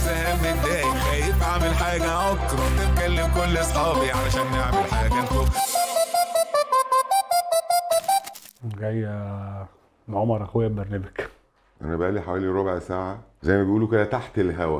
زهقان متضايق خايف اعمل حاجه اكره تكلم كل اصحابي علشان نعمل حاجه نفك جاي آه، عمر اخويا ببرنامج انا بقالي حوالي ربع ساعه زي ما بيقولوا كده تحت الهوا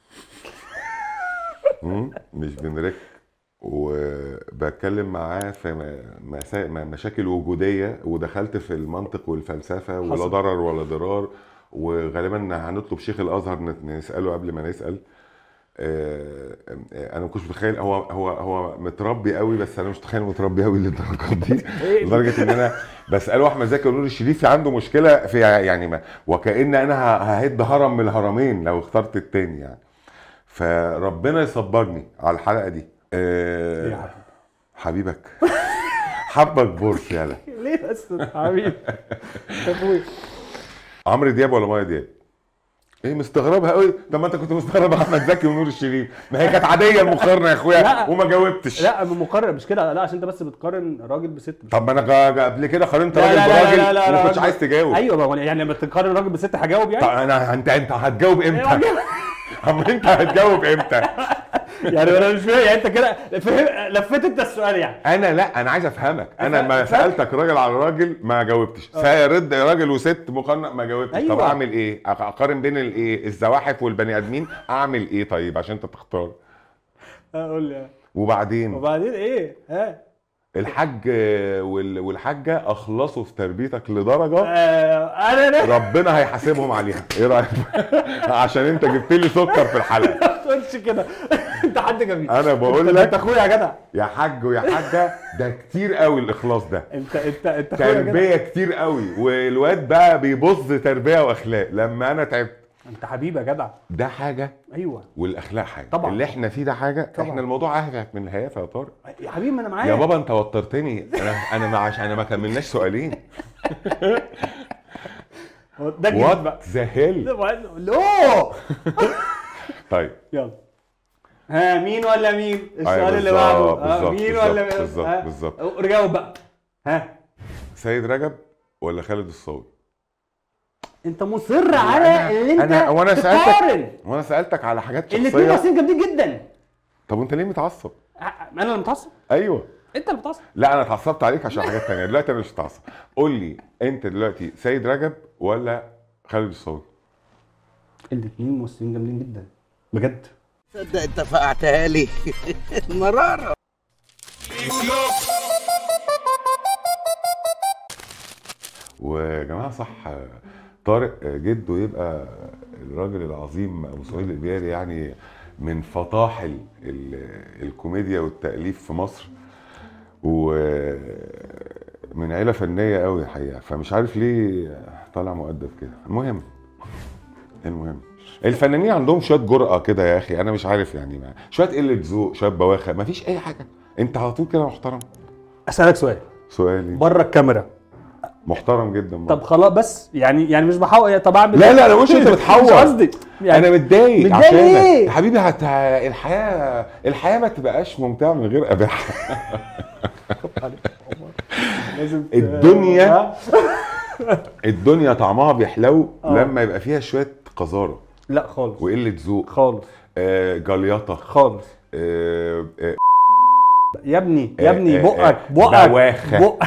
مم، مش بنرك وبتكلم معاه في م- مسا- م- مشاكل وجوديه ودخلت في المنطق والفلسفه ولا حصل. ضرر ولا ضرار وغالبا هنطلب شيخ الازهر نت- نساله قبل ما نسال آه، آه، انا ما كنتش متخيل هو هو هو متربي قوي بس انا مش متخيل متربي قوي للدرجه دي لدرجه ان انا بساله احمد زكي ونور الشريفي عنده مشكله في يعني ما وكان انا ه- ههد هرم من الهرمين لو اخترت التاني يعني فربنا يصبرني على الحلقه دي إيه يا أه حبيبي؟ حبيبك حبك بورس يالا ليه بس حبيبي اخويا عمرو دياب ولا مايا دياب ايه مستغربها قوي طب ما انت كنت مستغرب احمد زكي ونور الشريف ما هي كانت عاديه المقارنه يا اخويا لا. وما جاوبتش لا مقارنه مش كده لا عشان انت بس بتقارن راجل بست مش طب ما انا جا- جا- قبل كده قارنت لا راجل لا لا براجل لا لا لا وما كنتش راجل- عايز تجاوب ايوه ما هو يعني لما تقارن راجل بست هجاوب طب يعني انا انت انت هتجاوب امتى؟ اما انت هتجاوب امتى؟ يعني انا مش فاهم يعني انت كده فهم لفيت انت السؤال يعني انا لا انا عايز افهمك انا أفهم- ما أفهم. سالتك راجل على راجل ما جاوبتش سيرد راجل وست مقارنه ما جاوبتش طب أيوة. اعمل ايه؟ أق- اقارن بين الايه؟ الزواحف والبني ادمين اعمل ايه طيب عشان انت تختار؟ قول لي وبعدين وبعدين ايه ها الحاج وال- والحاجه اخلصوا في تربيتك لدرجه آه، انا انا ربنا هيحاسبهم عليها ايه رايك عشان انت جبت لي سكر في الحلقه ما تقولش كده انت حد جميل انا بقول انت- لك انت اخويا يا جدع يا حاج ويا حاجه ده كتير قوي الاخلاص ده انت انت انت اخويا يا جدع تربيه كتير قوي والواد بقى بيبص تربيه واخلاق لما انا تعبت انت حبيبي يا جدع ده حاجه ايوه والاخلاق حاجه طبعا. اللي احنا فيه ده حاجه طبعا. احنا الموضوع اهدف من الهيافه يا طارق يا حبيبي ما انا معاك يا بابا انت وترتني انا انا ما عشان انا ما كملناش سؤالين هو ده الجديد بقى وات ذا هيل لو طيب يلا ها مين ولا مين السؤال أيوة اللي بالظبط، بعده آه، بالظبط، مين ولا بالظبط، مين بالظبط، ها؟ بالظبط. جاوب بقى ها سيد رجب ولا خالد الصاوي انت مصر على اللي انت انا وانا سالتك تقارن وانا سالتك على حاجات الاثنين شخصيه ممثلين جامدين جدا طب وانت ليه متعصب انا اللي متعصب ايوه انت اللي متعصب لا انا اتعصبت عليك عشان حاجات تانية دلوقتي انا مش متعصب قول لي انت دلوقتي سيد رجب ولا خالد الصاوي الاثنين ممثلين جامدين جدا بجد تصدق انت فقعتها لي مرارة ويا جماعه صح طارق جده يبقى الراجل العظيم ابو سهيل البياري يعني من فطاحل ال- الكوميديا والتاليف في مصر ومن عيله فنيه قوي الحقيقه فمش عارف ليه طالع مؤدب كده المهم المهم الفنانين عندهم شويه جرأه كده يا اخي انا مش عارف يعني ما. شويه قله ذوق شويه بواخه مفيش اي حاجه انت على طول كده محترم اسالك سؤال سؤالي بره الكاميرا محترم جدا برضه. طب خلاص بس يعني يعني مش بحاول طب اعمل لا إيه؟ لا لا مش انت بتحور مش قصدي انا متضايق متضايق عشانك ليه؟ يا حبيبي هت... الحياه الحياه ما تبقاش ممتعه من غير اباحه لازم ت- الدنيا- ها؟ الدنيا طعمها بيحلو آه. لما يبقى فيها شويه قذاره لا خالص وقله ذوق خالص آه جليطه خالص آه آه يا ابني يا ابني آه، بقك آه، بقك بواخة. بقك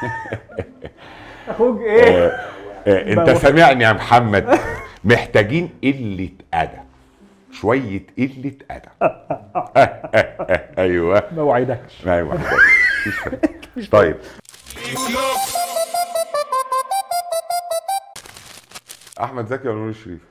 اخوك ايه آه انت سامعني يا محمد محتاجين قله ادب شويه قله ادب ايوه ما وعدكش ايوه مفيش فرق. طيب احمد زكي ولا نور الشريف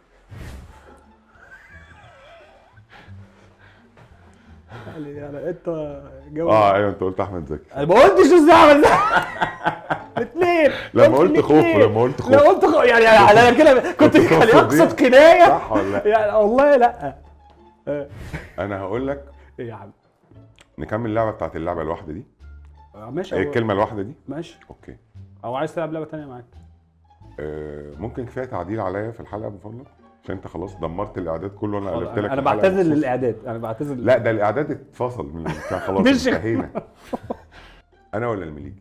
يعني انت جو اه ايوه انت قلت احمد زكي انا ما قلتش ازاي اعمل ده الاثنين لما قلت خوف ولما قلت خوف. لا قلت خوف يعني يعني انا كده كنت كنت يعني تقصد اقصد دي؟ كنايه صح ولا لا؟ يعني والله لا انا هقول لك ايه يا عم نكمل اللعبه بتاعت اللعبه الواحده دي ماشي ايه هو- الكلمه الواحده دي ماشي اوكي او عايز تلعب لعبه ثانيه معاك آه ممكن كفايه تعديل عليا في الحلقه من فضلك عشان انت خلاص دمرت الاعداد كله انا قلبت لك انا الحلقة بعتذر مخصوص. للاعداد انا بعتذر لا ده الاعداد اتفصل من كان خلاص مش- انتهينا انا ولا المليجي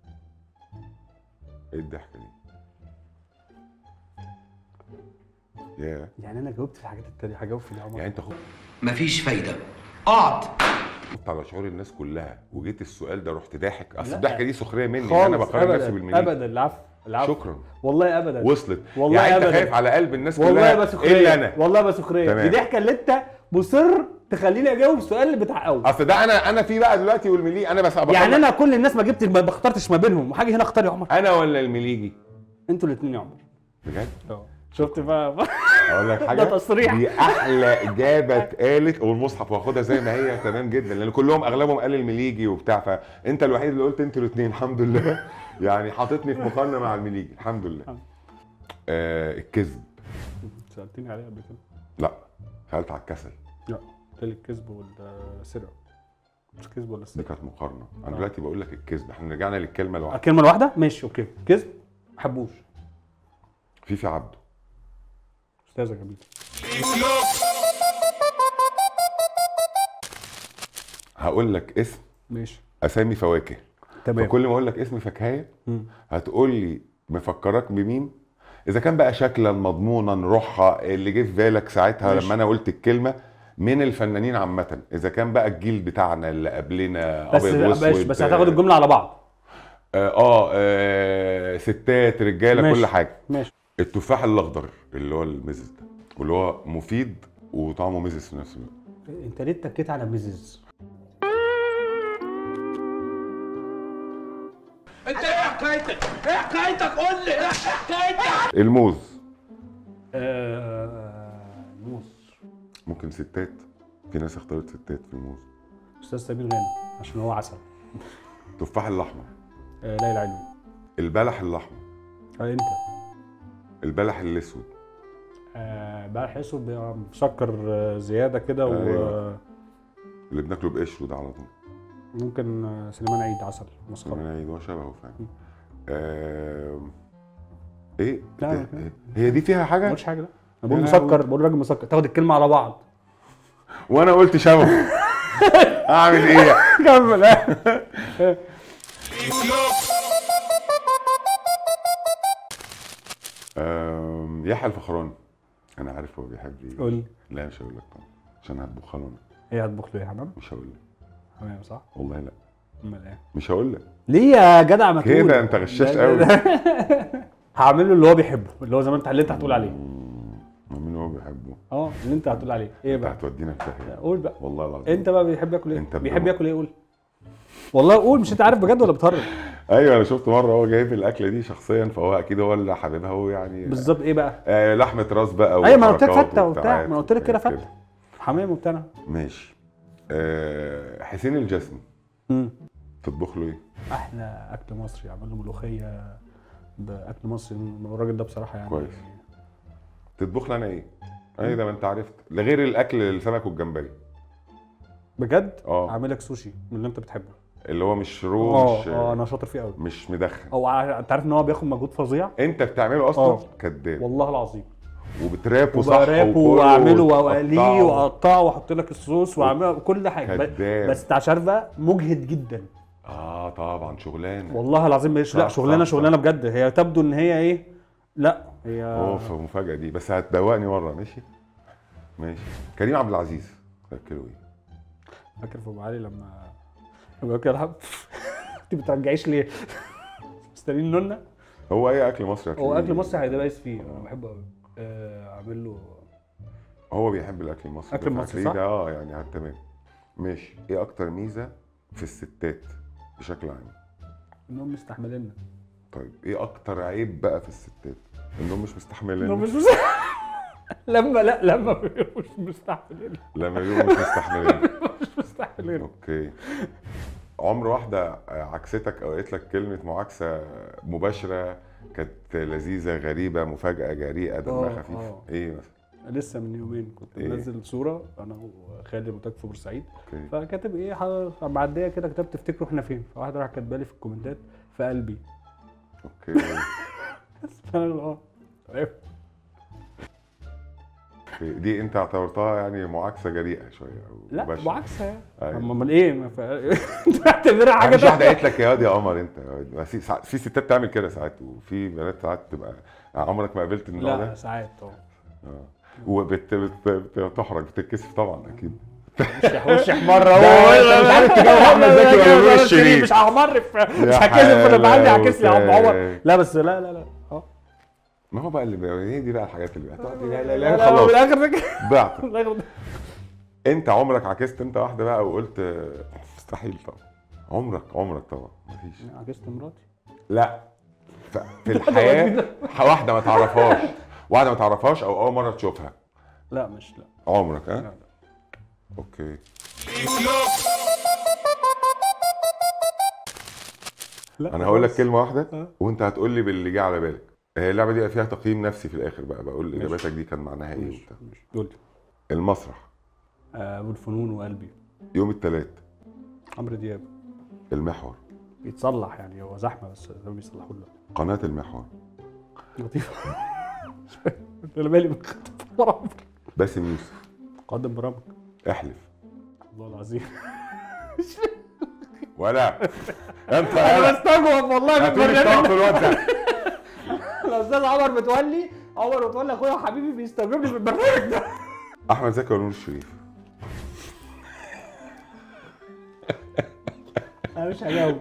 ايه الضحكه دي يا يعني انا جاوبت في الحاجات التانية هجاوب في دي يا عمر يعني انت خدت مفيش فايدة اقعد على شعور الناس كلها وجيت السؤال ده رحت ضاحك اصل لا. الضحكه دي سخريه مني إن انا خالص بقارن نفسي ابدا بالمليجي ابدا العفو العفو شكرا والله ابدا وصلت والله يعني انت أبداً. خايف على قلب الناس والله كلها ما سخريه الا انا والله ما سخريه تمام. دي ضحكه اللي انت مصر تخليني اجاوب السؤال اللي بتاع اول اصل ده انا انا في بقى دلوقتي والمليجي انا بس يعني انا كل الناس ما جبت ما اخترتش ما بينهم وحاجه هنا اختار يا عمر انا ولا المليجي انتوا الاثنين يا عمر بجد اه شفت بقى اقول لك حاجه ده تصريح. دي احلى اجابه اتقالت والمصحف واخدها زي ما هي تمام جدا لان كلهم اغلبهم قال المليجي وبتاع فانت الوحيد اللي قلت انتوا الاثنين الحمد لله يعني حاططني في مقارنه مع المليجي الحمد لله الحمد. آه الكذب سالتني عليه قبل كده لا سالت على الكسل لا قلت لي الكذب والسرقه مش كذب ولا دي سرقه كانت مقارنه انا دلوقتي بقول لك الكذب احنا رجعنا للكلمه الواحده الكلمه الواحده ماشي اوكي كذب ما حبوش فيفي عبده استاذه جميل هقول لك اسم ماشي اسامي فواكه تمام فكل ما اقول لك اسم فاكهه مم. هتقول لي مفكرك بمين اذا كان بقى شكلا مضمونا روحها اللي جه في بالك ساعتها ماشي. لما انا قلت الكلمه من الفنانين عامه اذا كان بقى الجيل بتاعنا اللي قبلنا بس ابيض بس, واسود بس هتاخد الجمله على بعض آه, آه, اه ستات رجاله ماشي. كل حاجه ماشي التفاح الاخضر اللي هو المزز ده واللي هو مفيد وطعمه مزز في نفس الوقت انت ليه اتكيت على ميزز الموز آه... موز ممكن ستات في ناس اختارت ستات في الموز استاذ سمير غانم عشان هو عسل التفاح الاحمر آه ليلى علوي البلح الاحمر آه انت البلح الاسود آه بلح اسود بيبقى مسكر آه، زياده كده أيوة. اللي بناكله بقشره ده على طول وممكن آه، سليمان عيد عسل مسخره من عيد هو شبهه فعلا آم، ايه لا، ده- ما- هي دي فيها ما حاجه قلتش حاجه ده انا بقول يا مسكر بقول راجل مسكر تاخد الكلمه على بعض وانا قلت شبهه اعمل ايه كمل آم، يحيى الفخراني انا عارف هو بيحب ايه قول لي لا مش هقول لك طبعا عشان هطبخها له انا ايه هتطبخ له يا حمام؟ مش هقول لك حمام صح؟ والله لا امال ايه؟ مش هقول لك ليه يا جدع ما تقول كده انت غشاش لا- قوي لا- هعمل له اللي هو بيحبه اللي هو زي ما انت اللي انت هتقول عليه مين هو بيحبه اه اللي انت هتقول عليه ايه انت بقى؟ هتودينا في داهيه قول بقى والله العظيم انت بقى بيحب ياكل ايه؟ انت بيحب بجد. ياكل ايه قول والله قول مش انت عارف بجد ولا بتهرج؟ ايوه انا شفت مره هو جايب الاكله دي شخصيا فهو اكيد هو اللي حاببها هو يعني بالظبط ايه بقى؟ آه لحمه راس بقى ايوه ما انا قلت لك وحركات فته وبتاع وبتاعات ما انا قلت لك كده وحاجات فته حمام وبتاع ماشي آه حسين الجسمي مم. تطبخ له ايه؟ احلى اكل مصري اعمل له ملوخيه باكل مصري الراجل ده بصراحه يعني كويس. تطبخ لي انا ايه؟ ايه ده ما انت عرفت لغير الاكل السمك والجمبري بجد اه. اعمل لك سوشي من اللي انت بتحبه اللي هو مش رو اه مش اه انا شاطر فيه قوي مش مدخن هو ع- انت عارف ان هو بياخد مجهود فظيع انت بتعمله اصلا اه. كذاب والله العظيم وبترابه صح وبرابه وكله واعمله وتقطعه. واقليه واقطعه واحط لك الصوص واعمله كل حاجه ب- كداب. بس انت عشان عارف بقى مجهد جدا اه طبعا شغلانه والله العظيم مش لا صح، شغلانه صح، شغلانه بجد هي تبدو ان هي ايه لا هي اوف مفاجاه دي بس هتدوقني مره ماشي ماشي كريم عبد العزيز فاكره ايه فاكر في ابو علي لما لما باكل الحب انت بترجعيش ليه؟ مستنيين نونا هو اي اكل مصري هو هتلاقيه- اكل مصري هيدايس فيه انا بحبه قوي آه، اعمل له هو بيحب الاكل المصري أكل ده، المصري، فهتلاقيه صح؟ ده اه يعني على تمام ماشي ايه اكتر ميزه في الستات بشكل عام انهم مستحمليننا طيب ايه اكتر عيب بقى في الستات انهم مش مستحملين انهم مش مس... لما لا لما بيبقوا مش مستحملين لما بيبقوا مش مستحملين مش مستحملين اوكي عمر واحده عكستك او قالت لك كلمه معاكسه مباشره كانت لذيذه غريبه مفاجاه جريئه دمها آه، خفيف آه. ايه مثلا لسه من يومين كنت إيه؟ منزل صوره انا وخالد متاج في بورسعيد اوكي فكاتب ايه ح- معديه كده كتبت تفتكروا احنا فين فواحده راح كاتبه لي في الكومنتات في قلبي اوكي فانا اللي اه طيب. اوكي. دي انت اعتبرتها يعني معاكسه جريئه شويه او لا مباشرة. معاكسه يعني أيوة. أما امال ايه ما ف... انت بتعتبرها حاجه مفيش واحده تانية. قالت لك يا واد يا قمر انت يا واد. بس في ساعات- في ستات تعمل كده ساعات وفي بنات ساعات تبقى عمرك ما قابلت النوع لا ده ساعات اه اه وبت بت- بتحرج بتتكسف طبعا اكيد وشح وشح مره ده أنت مش عارف تجاوب أحمد زكي ولا نور الشريف. مش هحمر في- مش يا هكسف انا بعدي حلاوتك. هكسف يا عم عمر لا بس لا لا لا اه ما هو بقى اللي بقى هي دي بقى الحاجات اللي بقى لا لا لا لا لا خلاص في الاخر كده ضعت في الآخر ده. انت عمرك عكست انت واحده بقى وقلت آه، مستحيل طبعا عمرك عمرك طبعا مفيش عكست مراتي لا ف- في الحياه واحده ما تعرفهاش واحده ما تعرفهاش او اول مره تشوفها لا مش لا عمرك لا، ها لا. اوكي لا انا هقول لك خالص. كلمه واحده اه. وانت هتقول لي باللي جه على بالك هي اللعبه دي بقى فيها تقييم نفسي في الاخر بقى بقول اجاباتك دي كان معناها ايه مش وبتاع مش قول لي المسرح آه، ابو الفنون وقلبي يوم الثلاث عمرو دياب المحور بيتصلح يعني هو زحمه بس ده بيصلحوا له قناه المحور لطيف انا مالي من برامج باسم يوسف قدم برامج احلف والله العظيم ولا انت انا بستغرب والله من هتقولي البرنامج اشتغل في الوقت ده الاستاذ عمر متولي عمر متولي اخويا وحبيبي بيستغربني في البرنامج ده احمد زكي ولا نور الشريف انا مش هجاوب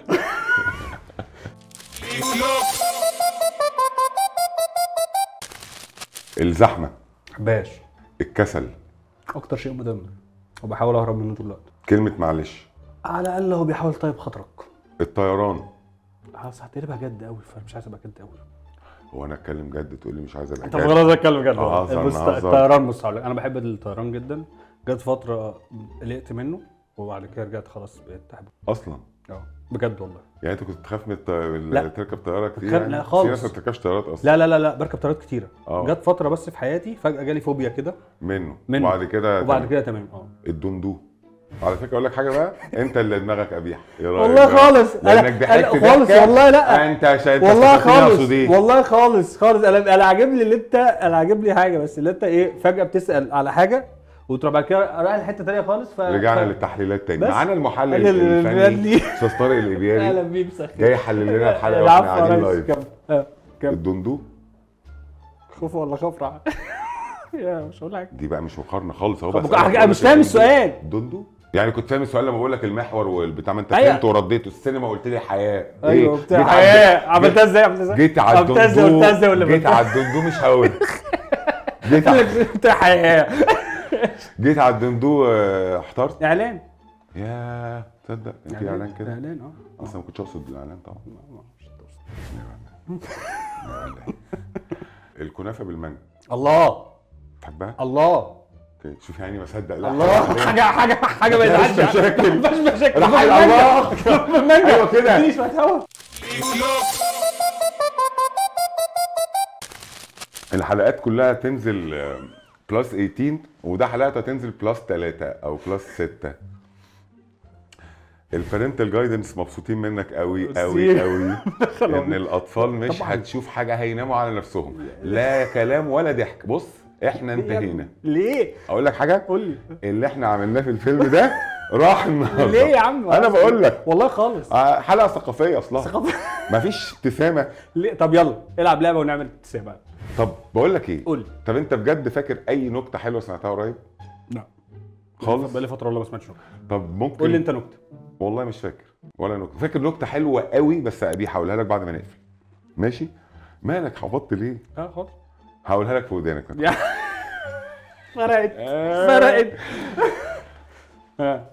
الزحمه باش الكسل اكتر شيء مدمر وبحاول اهرب منه طول الوقت كلمه معلش على الاقل هو بيحاول يطيب خاطرك الطيران خلاص هتقلبها جد قوي فمش عايز ابقى جد قوي هو انا اتكلم جد تقول لي مش عايز ابقى طب جد خلاص اتكلم جد أهزر، المست- نهزر. الطيران بص هقول لك، انا بحب الطيران جدا جت فتره قلقت منه وبعد كده رجعت خلاص بقيت احبه اصلا اه بجد والله يعني انت كنت تخاف من الط- لا. تركب طياره كتير بخاف- يعني؟ لا في خالص. ناس ما بتركبش طيارات اصلا لا لا لا لا بركب طيارات كتيره اه. جت فتره بس في حياتي فجاه جالي فوبيا كده منه منه. وبعد كده وبعد كده تمام اه الدندو على فكره اقول لك حاجه بقى انت اللي دماغك قبيح ايه رايك والله بقى؟ خالص لانك أنا- ضحكت أنا خالص ضحكة والله لا انت عشان انت والله افتكرتني خالص اقصد ايه والله خالص خالص انا انا عاجبني اللي انت انا عاجبني حاجه بس اللي انت ايه فجاه بتسال على حاجه وتروح بعد كده رايح لحته ثانيه خالص ف رجعنا ف... للتحليلات تاني بس. معانا المحلل ال- ال- الفني الفني. استاذ طارق اهلا الابياري بيك سخيف جاي يحلل لنا الحلقه واحنا العفو يا قاعدين ريس. لايف كمل اه كمل الدندو خوف ولا خفرع يا مش هقول حاجه دي بقى مش مقارنه خالص اهو طب بس انا مش فاهم السؤال الدندو يعني كنت فاهم السؤال لما بقول لك المحور والبتاع ما انت أيوة. فهمت ورديته السينما قلت لي حياه ايوه إيه؟ بتاع جيت على حياه الد- عملتها ازاي عملتها ازاي جيت على عملتها ازاي الدندو قلتها ازاي ولا جيت قلتها؟ على الدندو مش هقول جيت على بتاع حياه جيت على الدندو آه، احترت اعلان يا تصدق كان في اعلان كده اعلان اه بس ما كنتش اقصد الاعلان طبعا الكنافه بالمانجا الله تحبها؟ الله اوكي شوف يعني ما صدق لا الله حاجه حاجه حاجه ما مفيهاش يزعلش مشاكل. مفيش مشاكل راح مفيش الله. مانجا. بالمانجا أيوة كده. اديني شويه هوا الحلقات كلها تنزل آه، بلس 18 وده حلقته هتنزل بلس 3 او بلس 6 البارنتال جايدنس مبسوطين منك قوي قوي ميرسي. قوي ان الاطفال مش طبعاً. هتشوف حاجه هيناموا على نفسهم لا كلام ولا ضحك بص احنا انتهينا ليه؟ اقول لك حاجه قول لي اللي احنا عملناه في الفيلم ده راح النهارده ليه يا عم؟ انا بقول لك والله خالص آه، حلقه ثقافيه اصلا ثقافة. مفيش ابتسامه ليه؟ طب يلا العب لعبه ونعمل ابتسامه طب بقول لك ايه قول لي طب انت بجد فاكر اي نكته حلوه سمعتها قريب لا خالص بقالي فتره والله ما سمعتش نكته طب ممكن قول لي انت نكته والله مش فاكر ولا نكته فاكر نكته حلوه قوي بس ابي هقولها لك بعد ما نقفل ماشي مالك حبطت ليه اه خالص هقولها لك في ودانك يا فرقت آه. فرقت آه.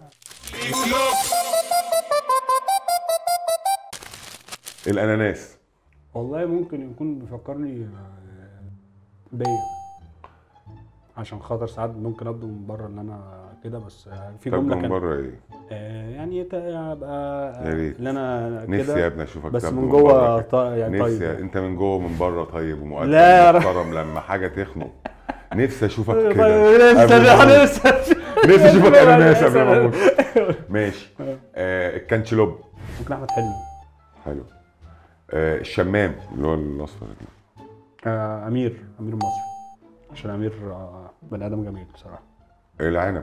الاناناس والله ممكن يكون بيفكرني آه، بيا عشان خاطر ساعات ممكن ابدو من بره ان انا كده بس آه، في طب جمله من كان بره ايه آه، يعني ت- ابقى يا ريت. ان انا نفسي يا كده ابني اشوفك بس تبدو من بره جوه كده. ط- يعني نفسي طيب انت من جوه ومن بره طيب ومؤدب لا يا رب. ومحترم لما حاجه تخنق نفسي اشوفك طيب، كده لسه قبل ما أموت. لسه نفسي اشوفك اناناس قبل ما اموت ماشي آه الكانشلوب ممكن احمد حلمي حلو آه الشمام اللي هو الاصفر ده. آه، امير امير المصري عشان امير آه، بني ادم جميل بصراحه العنب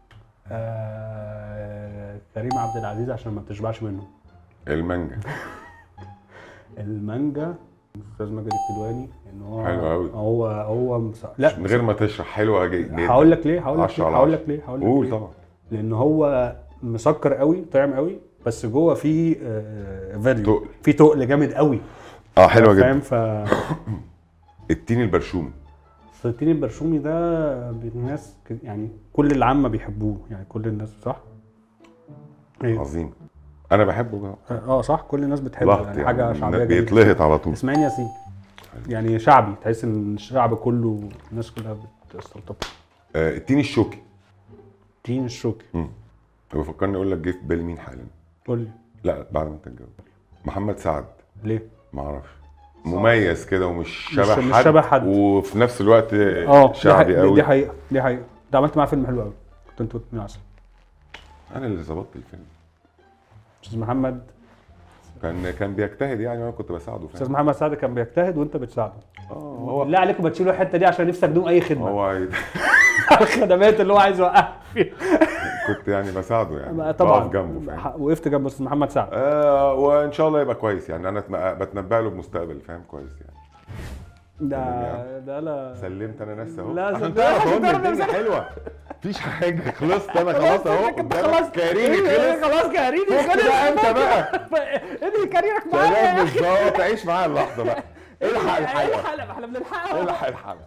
آه، كريم عبد العزيز عشان ما بتشبعش منه المانجا المانجا الاستاذ ماجد الكدواني ان هو حلو أوي. هو هو مس... لا من غير ما تشرح حلوه جدا هقول لك ليه هقول لك عشرة ليه على هقول عشرة. لك ليه هقول لك قول ليه. طبعا لان هو مسكر قوي طعم قوي بس جوه فيه آه، فاليو تقل. في تقل جامد قوي اه حلوه جدا فاهم ف التين البرشومي التين البرشومي ده الناس ك- يعني كل العامه بيحبوه يعني كل الناس صح؟ ايه عظيم انا بحبه بقى اه صح كل الناس بتحبه لهط يعني حاجه يعني شعبيه جميله بيتلهط على طول اسماعيل ياسين يعني شعبي تحس ان الشعب كله الناس كلها بتستلطفه آه التين الشوكي تين الشوكي هو فكرني اقول لك جه في بالي مين حالا قول لي لا بعد ما انت تجاوب محمد سعد ليه؟ ما اعرفش مميز كده ومش شبه مش حد شبه حد. وفي نفس الوقت اه دي شعبي حقيقة- قوي دي حقيقه دي حقيقه انت عملت معاه فيلم حلو قوي كنت انت واتنين عسل انا اللي ظبطت الفيلم استاذ محمد كان كان بيجتهد يعني وانا كنت بساعده استاذ فاهم محمد سعد كان بيجتهد وانت بتساعده اه هو بالله عليكم ما تشيلوا الحته دي عشان نفسك بدون اي خدمه هو الخدمات اللي هو عايز يوقعها فيها كنت يعني بساعده يعني طبعا بقف جنبه فاهم ح- وقفت جنب استاذ محمد سعد آه وان شاء الله يبقى كويس يعني انا اتم- بتنبأ له بمستقبل فاهم كويس يعني ده ده لا سلمت انا نفسي اهو لا، عشان صدقني. تعرف اهو ان تعرف الدنيا نفسك. حلوه مفيش حاجه خلصت انا خلاص اهو انت قدامك خلاص كاريري إيه، خلص خلاص كاريري فك بقى انت بقى انهي كاريرك معايا سلام يا أخي. بالظبط عيش معايا اللحظه بقى الحق الحلقه الحلقه احنا بنلحقها الحق الحلقه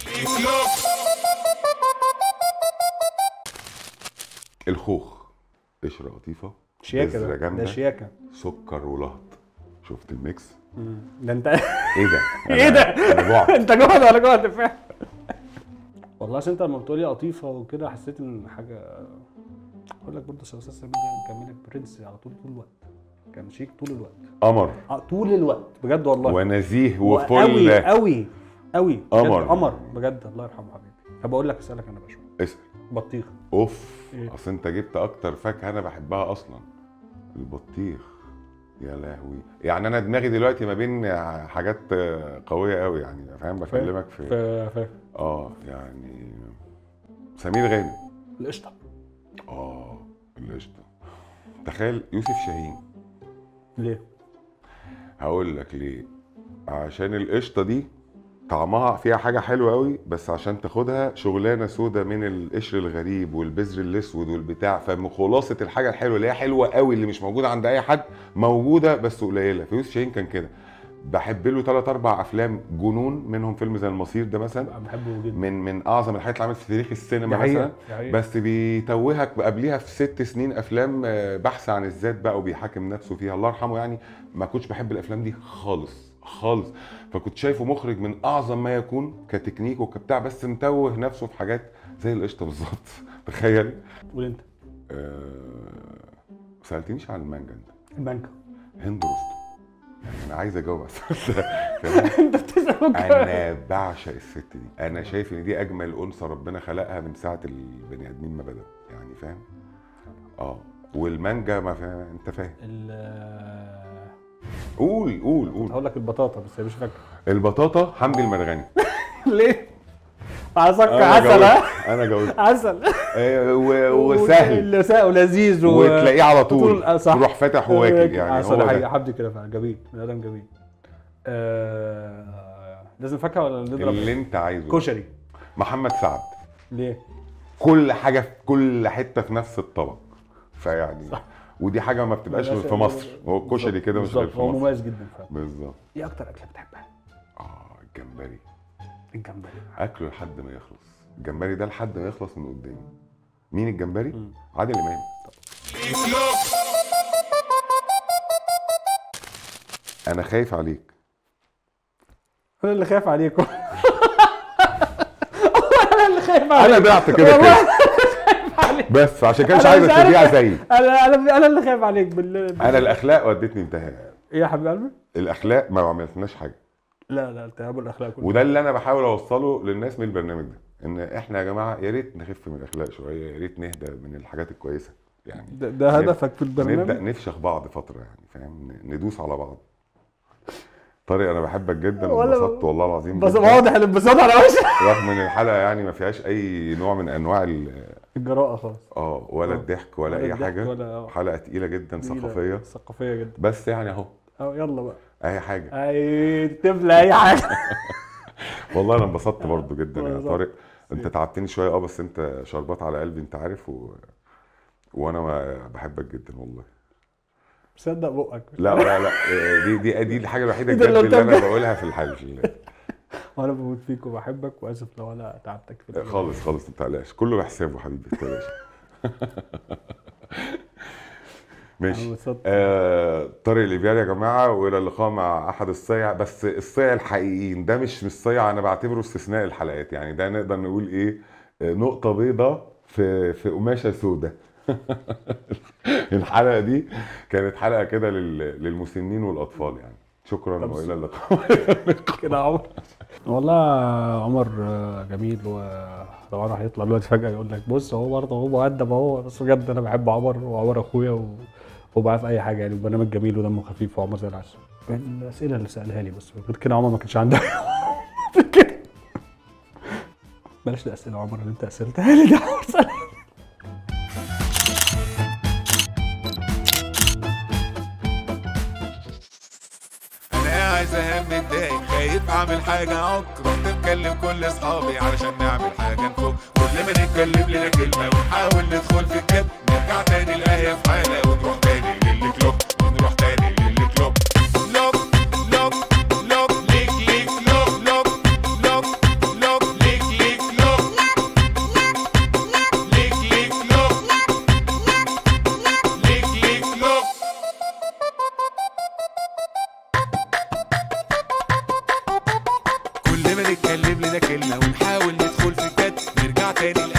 الخوخ قشره قطيفه شياكه بذرة ده جامدة. ده شياكه سكر ولهط شفت الميكس ده انت ايه ده ايه ده؟ أنا- انا جوعت انت جوعت ولا جوعت فعلا والله عشان انت لما بتقولي قطيفه وكده حسيت ان حاجه اقول لك برضه استاذ سمير يعني مكملك برنس على طول طول الوقت كان شيك طول الوقت قمر آه، طول الوقت بجد والله ونزيه قوي وفل قوي قوي قمر. قمر بجد الله يرحمه حبيبي طب اقول لك اسالك انا بقى شويه اسال بطيخ اوف إيه؟ اصل انت جبت اكتر فاكهه انا بحبها اصلا البطيخ يا لهوي يعني انا دماغي دلوقتي ما بين حاجات قويه قوي يعني فاهم بكلمك في ف... ف... اه يعني سمير غانم القشطه اه القشطه تخيل يوسف شاهين ليه؟ هقول لك ليه عشان القشطه دي طعمها فيها حاجه حلوه قوي بس عشان تاخدها شغلانه سودا من القشر الغريب والبذر الاسود والبتاع فخلاصه الحاجه الحلوه اللي هي حلوه قوي اللي مش موجوده عند اي حد موجوده بس قليله فيوسف شاهين كان كده بحب له ثلاث اربع افلام جنون منهم فيلم زي المصير ده مثلا أنا بحبه جدا من من اعظم الحاجات اللي عملت في تاريخ السينما دي حقيقة، مثلا دي حقيقة. بس بيتوهك قبليها في ست سنين افلام آه، بحث عن الذات بقى وبيحاكم نفسه فيها الله يرحمه يعني ما كنتش بحب الافلام دي خالص خالص فكنت شايفه مخرج من اعظم ما يكون كتكنيك وكبتاع بس متوه نفسه في حاجات زي القشطه بالظبط تخيل قول انت آه، سالتنيش عن المانجا انت البنك هند رستم يعني انا عايز اجاوب بس انت بتسال انا بعشق الست دي انا شايف ان دي اجمل انثى ربنا خلقها من ساعه البني ادمين ما بدأ يعني فاهم اه والمانجا ما فاهم انت فاهم ال- قول قول قول هقول لك البطاطا بس مش فاكر البطاطا حمدي المرغني ليه؟ عسك انا عسل جاوبت ها انا جاوبت عسل آه، و- وسهل وسهل ولذيذ و... وتلاقيه على طول آه، صح. تروح فاتح وواكل يعني عسل هو حقيقي ده حمدي كده فعلا جميل بني ادم جميل آه... لازم فاكهه ولا نضرب اللي انت عايزه كشري محمد سعد ليه؟ كل حاجه في كل حته في نفس الطبق فيعني صح. ودي حاجه ما بتبقاش غير في بالظبط. مصر هو الكشري كده مش غير بالظبط، في هو مصر مميز جدا فعلا بالظبط ايه اكتر اكله بتحبها؟ اه الجمبري الجمبري اكله لحد ما يخلص الجمبري ده لحد ما يخلص من قدامي مين الجمبري مم. عادل امام انا خايف عليك انا اللي خايف عليكم انا اللي خايف عليكم انا بعت كده والله كده بس عشان كده مش أنا عايزك مش عارف. تبيع زيي انا انا انا اللي خايف عليك بال انا الاخلاق ودتني انتهاء ايه يا حبيب قلبي؟ الاخلاق ما عملتناش حاجه لا لا التهاب الاخلاق كله وده اللي انا بحاول اوصله للناس من البرنامج ده ان احنا يا جماعه يا ريت نخف من الاخلاق شويه يا ريت نهدى من الحاجات الكويسه يعني ده, ده هدفك في نبدا البرنامج نفشخ بعض فتره يعني فاهم ن- ندوس على بعض طارق انا بحبك جدا ولا- وانبسطت والله العظيم بس جداً. واضح الانبساط على وشك رغم ان الحلقه يعني ما فيهاش اي نوع من انواع ال- الجراءه خالص اه ولا آه. الضحك ولا, ولا اي الضحك حاجه ولا- آه. حلقه تقيله جدا تقيلة، ثقافيه ثقافيه جدا بس يعني اهو أه يلا بقى اي حاجه اي تبلى اي حاجه والله انا انبسطت برضو جدا يا بالظبط. طارق انت تعبتني شويه اه بس انت شربات على قلبي انت عارف و... وانا ما- بحبك جدا والله صدق بقك لا لا لا دي دي دي الحاجه الوحيده إيه ده الجد اللي اللي انا قلتها؟ بقولها في الحلف في وانا بموت فيك وبحبك واسف لو انا تعبتك في اليوم. خالص خالص ما تقلقش كله بحسابه حبيبي ما تقلقش أنا ماشي انبسطت. آه طارق الإبياري يا جماعة وإلى اللقاء مع أحد الصيع بس الصيع الحقيقيين ده مش مش صيع أنا بعتبره استثناء الحلقات يعني ده نقدر نقول إيه آه، نقطة بيضة في في قماشة سودة الحلقة دي كانت حلقة كده لل- للمسنين والأطفال يعني شكرا طب وإلى اللقاء كده يا عمر والله عمر آه، جميل وطبعا هيطلع دلوقتي فجأة يقول لك بص هو برضه هو مؤدب اهو بس بجد انا بحب عمر وعمر اخويا و- وهو في اي حاجه يعني وبرنامج جميل ودمه خفيف وعمر زي العسل الاسئله اللي سالها لي بس غير كده عمر ما كانش عنده غير كده. بلاش الاسئله عمر اللي انت اسئلتها لي دي يا عمر سلام. انا قاعد زهقان متضايق خايف اعمل حاجه عكر بكلم كل اصحابي علشان نعمل حاجه نفوق كل ما نتكلم لنا كلمه ونحاول ندخل في الجد نرجع تاني الايه في حاله ونروح تاني للكلوب ونروح تاني للكلوب لوب لوب لوب ليك ليك لوب لوب لوب لوب ليك ليك لوب ليك ليك لوب ليك ليك لوب كل ما نتكلم لنا كلمة ونحاول ندخل في الجد نرجع تاني